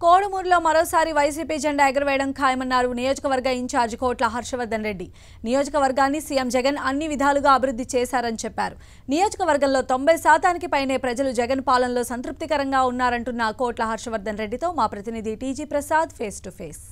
కోడుమూరులో మరోసారి వైసీపీ జెండా ఎగరవేయడం ఖాయమన్నారు నియోజకవర్గ ఇన్ఛార్జ్ కోట్ల హర్షవర్ధన్ రెడ్డి నియోజకవర్గాన్ని సీఎం జగన్ అన్ని విధాలుగా అభివృద్ధి చేశారని చెప్పారు నియోజకవర్గంలో తొంభై శాతానికి పైనే ప్రజలు జగన్ పాలనలో సంతృప్తికరంగా ఉన్నారంటున్న కోట్ల హర్షవర్ధన్ రెడ్డితో మా ప్రతినిధి T G Prasad face to face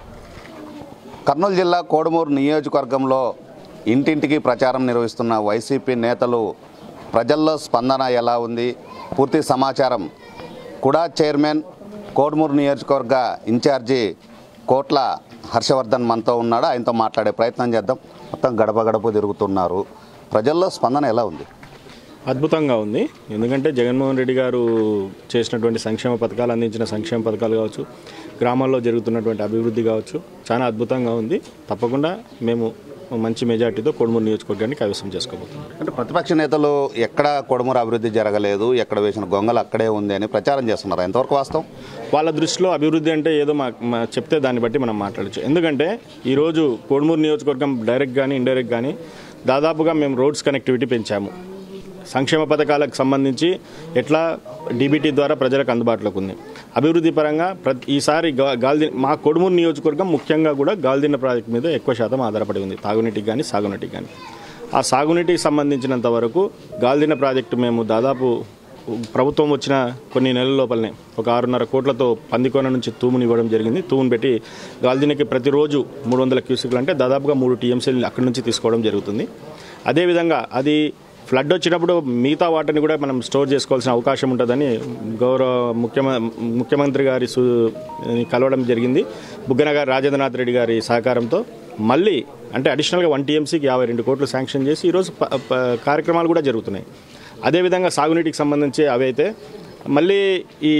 Kurnool జిల్లా కోడుమూరు నియోజకవర్గంలో ఇంటింటికి ప్రచారం నిర్వహిస్తున్న వైసీపీ నేతలు ప్రజల్లో స్పందన ఎలా ఉంది పూర్తి సమాచారం కుడా చైర్మన్ కోడుమూరు నియోజకవర్గ ఇన్ఛార్జి కోట్ల హర్షవర్ధన్ మనతో ఉన్నాడు ఆయనతో మాట్లాడే ప్రయత్నం చేద్దాం మొత్తం గడప గడప తిరుగుతున్నారు ప్రజల్లో స్పందన ఎలా ఉంది అద్భుతంగా ఉంది ఎందుకంటే జగన్మోహన్ రెడ్డి గారు చేసినటువంటి సంక్షేమ పథకాలు అందించిన సంక్షేమ పథకాలు కావచ్చు గ్రామాల్లో జరుగుతున్నటువంటి అభివృద్ధి కావచ్చు చాలా అద్భుతంగా ఉంది తప్పకుండా మేము మంచి మెజార్టీతో కొడుమూరు నియోజకవర్గాన్ని కైవసం చేసుకోబోతున్నాం అంటే ప్రతిపక్ష నేతలు ఎక్కడ కొడుమూరు అభివృద్ధి జరగలేదు ఎక్కడ వేసిన గొంగలు అక్కడే ఉంది అని ప్రచారం చేస్తున్నారు ఎంతవరకు వాస్తవం వాళ్ళ దృష్టిలో అభివృద్ధి అంటే ఏదో మా మా చెప్తే దాన్ని బట్టి మనం మాట్లాడచ్చు ఎందుకంటే ఈరోజు కోడుమూరు నియోజకవర్గం డైరెక్ట్ కానీ ఇండైరెక్ట్ కానీ దాదాపుగా మేము రోడ్స్ కనెక్టివిటీ పెంచాము సంక్షేమ పథకాలకు సంబంధించి ఎట్లా డీబీటీ ద్వారా ప్రజలకు అందుబాటులోకి ఉంది అభివృద్ధి పరంగా ప్రతి ఈసారి గా- గాల్ది మా కొడుమూరు నియోజకవర్గం ముఖ్యంగా కూడా గాల్దిన్న ప్రాజెక్ట్ మీద ఎక్కువ శాతం ఆధారపడి ఉంది తాగునీటికి కానీ సాగునీటికి కానీ ఆ సాగునీటికి సంబంధించినంత వరకు గాల్దిన్న ప్రాజెక్టు మేము దాదాపు ప్రభుత్వం వచ్చిన కొన్ని నెలల లోపలనే ఒక ఆరున్నర కోట్లతో పందికోన నుంచి తూముని ఇవ్వడం జరిగింది తూమును పెట్టి గాల్దినికి ప్రతిరోజు మూడు వందల క్యూసిక్లు అంటే దాదాపుగా మూడు టీఎంసీలు అక్కడి నుంచి తీసుకోవడం జరుగుతుంది అదేవిధంగా అది ఫ్లడ్ వచ్చినప్పుడు మిగతా వాటర్ని కూడా మనం స్టోర్ చేసుకోవాల్సిన అవకాశం ఉంటుందని గౌరవ ముఖ్యమ ముఖ్యమంత్రి గారి సు కలవడం జరిగింది బుగ్గనగారి రాజేంద్రనాథ్ రెడ్డి గారి సహకారంతో మళ్ళీ అంటే అడిషనల్గా వన్ టీఎంసీకి యాభై రెండు కోట్లు శాంక్షన్ చేసి ఈరోజు ప- ప- కార్యక్రమాలు కూడా జరుగుతున్నాయి అదేవిధంగా సాగునీటికి సంబంధించి అవి అయితే మళ్ళీ ఈ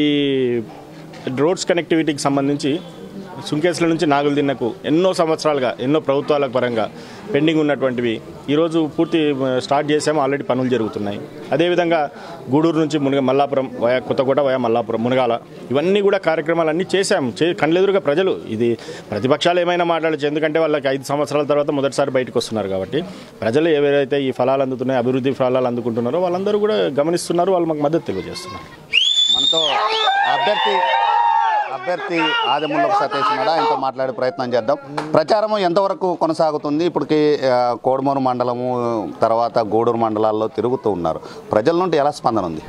రోడ్స్ కనెక్టివిటీకి సంబంధించి సుంకేసుల నుంచి నాగుల దిన్నకు ఎన్నో సంవత్సరాలుగా ఎన్నో ప్రభుత్వాల పరంగా పెండింగ్ ఉన్నటువంటివి ఈరోజు పూర్తి ఆ, స్టార్ట్ చేసాము ఆల్రెడీ పనులు జరుగుతున్నాయి అదేవిధంగా గూడూరు నుంచి మునగ మల్లాపురం వయా కొత్తకోట వయా మల్లాపురం మునగాల ఇవన్నీ కూడా కార్యక్రమాలన్నీ చేశాం చే కళ్ళెదురుగా ప్రజలు ఇది ప్రతిపక్షాలు ఏమైనా మాట్లాడచ్చు ఎందుకంటే వాళ్ళకి ఐదు సంవత్సరాల తర్వాత మొదటిసారి బయటకు వస్తున్నారు కాబట్టి ప్రజలు ఎవరైతే ఈ ఫలాలు అందుతున్నాయో అభివృద్ధి ఫలాలు అందుకుంటున్నారో వాళ్ళందరూ కూడా గమనిస్తున్నారు వాళ్ళు మాకు మద్దతు తెలియజేస్తున్నారు మనతో అభ్యర్థి అభ్యర్థి ఆదిముల్లపు సతీష్ ఉన్నాడు ఆయనతో మాట్లాడే ప్రయత్నం చేద్దాం ప్రచారం ఎంతవరకు కొనసాగుతుంది ఇప్పటికి ఆ, కోడుమూరు మండలము తర్వాత గూడూరు మండలాల్లో తిరుగుతూ ఉన్నారు ప్రజల నుండి ఎలా స్పందన ఉంది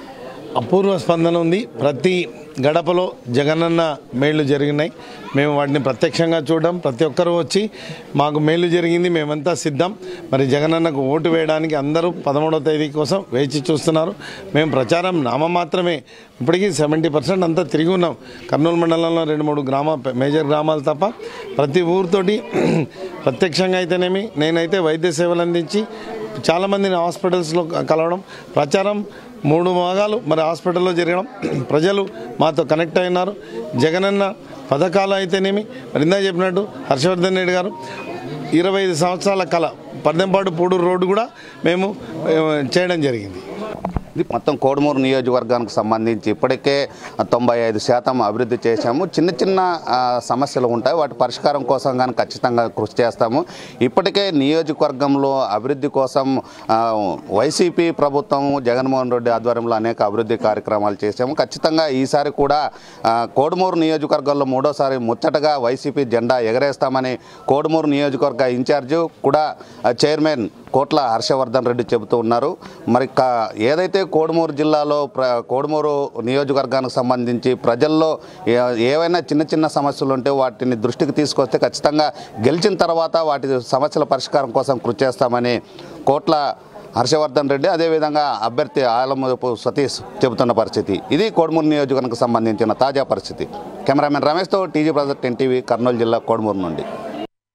అపూర్వ స్పందన ఉంది ప్రతి గడపలో జగనన్న మేళ్లు జరిగినాయి మేము వాటిని ప్రత్యక్షంగా చూడడం ప్రతి ఒక్కరూ వచ్చి మాకు మేలు జరిగింది మేమంతా సిద్ధం మరి జగనన్నకు ఓటు వేయడానికి అందరూ పదమూడవ తేదీ కోసం వేచి చూస్తున్నారు మేము ప్రచారం నామ మాత్రమే ఇప్పటికీ సెవెంటీ పర్సెంట్ అంతా తిరిగి ఉన్నాం కర్నూలు మండలంలో రెండు మూడు గ్రామ మేజర్ గ్రామాలు తప్ప ప్రతి ఊరితోటి ప్రత్యక్షంగా అయితేనేమి నేనైతే వైద్య సేవలు అందించి చాలామందిని హాస్పిటల్స్లో కలవడం ప్రచారం మూడు భాగాలు మరి హాస్పిటల్లో జరగడం ప్రజలు మాతో కనెక్ట్ అయినారు జగనన్న పథకాలు అయితేనేమి మరి ఇందా చెప్పినట్టు హర్షవర్ధన్ రెడ్డి గారు ఇరవై ఐదు సంవత్సరాల కళ పర్దెంపాడు పూడూరు రోడ్డు కూడా మేము ఆ, చేయడం జరిగింది ఇది మొత్తం కోడుమూరు నియోజకవర్గానికి సంబంధించి ఇప్పటికే తొంభై ఐదు శాతం అభివృద్ధి చేశాము చిన్న చిన్న ఆ, సమస్యలు ఉంటాయి వాటి పరిష్కారం కోసం కానీ ఖచ్చితంగా కృషి చేస్తాము ఇప్పటికే నియోజకవర్గంలో అభివృద్ధి కోసం ఆ, వైసీపీ ప్రభుత్వం జగన్మోహన్ రెడ్డి ఆధ్వర్యంలో అనేక అభివృద్ధి కార్యక్రమాలు చేశాము ఖచ్చితంగా ఈసారి కూడా ఆ, కోడుమూరు నియోజకవర్గంలో మూడోసారి ముచ్చటగా వైసీపీ జెండా ఎగరేస్తామని కోడుమూరు నియోజకవర్గ ఇన్ఛార్జి కూడా ఆ, చైర్మన్ కోట్ల హర్షవర్ధన్ రెడ్డి చెబుతూ ఉన్నారు మరి కా- ఏదైతే కోడుమూరు జిల్లాలో ప్ర కోడుమూరు నియోజకవర్గానికి సంబంధించి ప్రజల్లో ఏ- ఏవైనా చిన్న చిన్న సమస్యలు ఉంటే వాటిని దృష్టికి తీసుకొస్తే ఖచ్చితంగా గెలిచిన తర్వాత వాటి సమస్యల పరిష్కారం కోసం కృషి చేస్తామని కోట్ల హర్షవర్ధన్ రెడ్డి అదేవిధంగా అభ్యర్థి ఆలమపు సతీష్ చెబుతున్న పరిస్థితి ఇది కోడుమూరు నియోజకవర్గానికి సంబంధించిన తాజా పరిస్థితి కెమెరామెన్ రమేష్తో టీజీ ప్రజెక్ట్ ఎన్టీవీ కర్నూలు జిల్లా కోడుమూరు నుండి